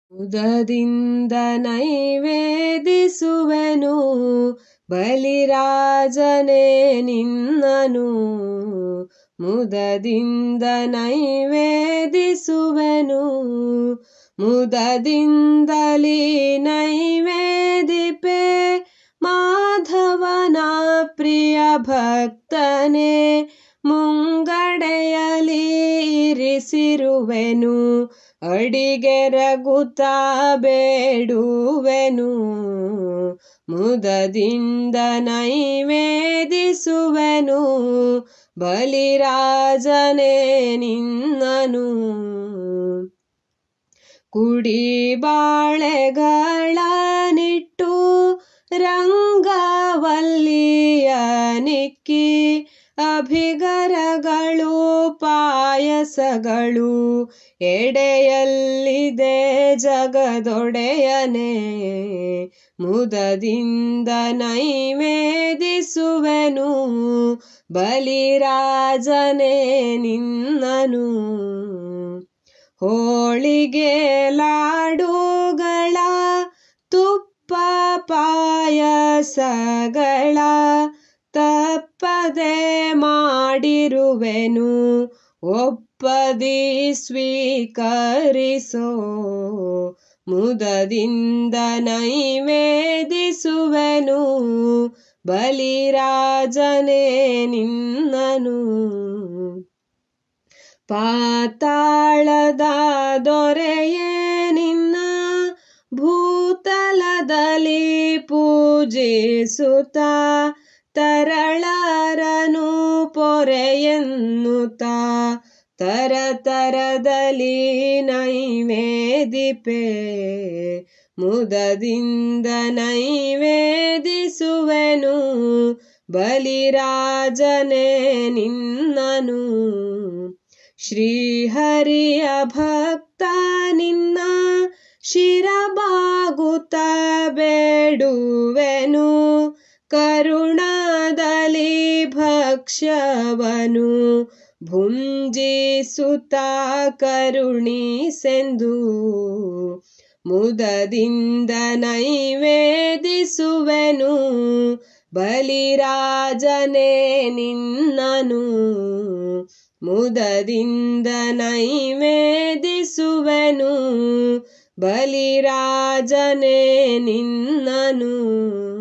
ಮುದದಿಂದ ನೈವೇದಿಸುವೆನು ಬಲಿರಾಜನೇ ನಿನ್ನನು ಮುದದಿಂದ ನೈವೇದಿಸುವೆನು ಮುದದಿಂದಲೀ ನೈವೇದಿಪೆ ಮಾಧವನ ಪ್ರಿಯ ಭಕ್ತನೇ ಮುಂಗಡೆಯಲಿ ಇರಿಸಿರುವೆನು ಅಡಿಗೆರಗುತ್ತ ಬೇಡುವೆನು ಮುದದಿಂದ ನೈವೇದಿಸುವೆನು ಬಲಿರಾಜನೇ ನಿನ್ನನು ಕುಡಿ ಬಾಳೆಗಳನಿಟ್ಟು ರಂಗವಲ್ಲಿಯ ನಿಕ್ಕಿ ಅಭಿಗರಗಳು ಪಾಯಸಗಳು ಎಡೆಯಲ್ಲಿದೆ ಜಗದೊಡೆಯನೇ ಮುದದಿಂದ ನೈವೇದಿಸುವೆನು ಬಲಿರಾಜನೇ ನಿನ್ನನು ಹೋಳಿಗೆ ಲಾಡುಗಳ ತುಪ್ಪ ಪಾಯಸಗಳ ತಪ್ಪದೆ ಮಾಡಿರುವೆನು ಒಪ್ಪದಿ ಸ್ವೀಕರಿಸೋ ಮುದದಿಂದ ನೈವೇದಿಸುವೆನು ಬಲಿರಾಜನೇ ನಿನ್ನನು ಪಾತಾಳದ ದೊರೆಯೇ ನಿನ್ನ ಭೂತಲದಲ್ಲಿ ಪೂಜಿಸುತ್ತ ತರಳರನು ಪೊರೆಯನ್ನುತ್ತ ತರತರದಲ್ಲಿ ನೈವೇದಿಪೆ ಮುದದಿಂದ ನೈವೇದಿಸುವೆನು ಬಲಿರಾಜನೇ ನಿನ್ನನು ಶ್ರೀಹರಿಯ ಭಕ್ತ ನಿನ್ನ ಶಿರಬಾಗುತ್ತ ಬೇಡುವೆನು ಕರುಣದಲ್ಲಿ ಭಕ್ಷ್ಯವನು ಭುಂಜಿಸುತ್ತ ಕರುಣಿಸೆಂದು ಮುದದಿಂದ ನೈವೇದಿಸುವೆನು ಬಲಿರಾಜನೇ ನಿನ್ನನು ಮುದದಿಂದ ನೈವೇದಿಸುವೆನು ಬಲಿರಾಜನೇ ನಿನ್ನನು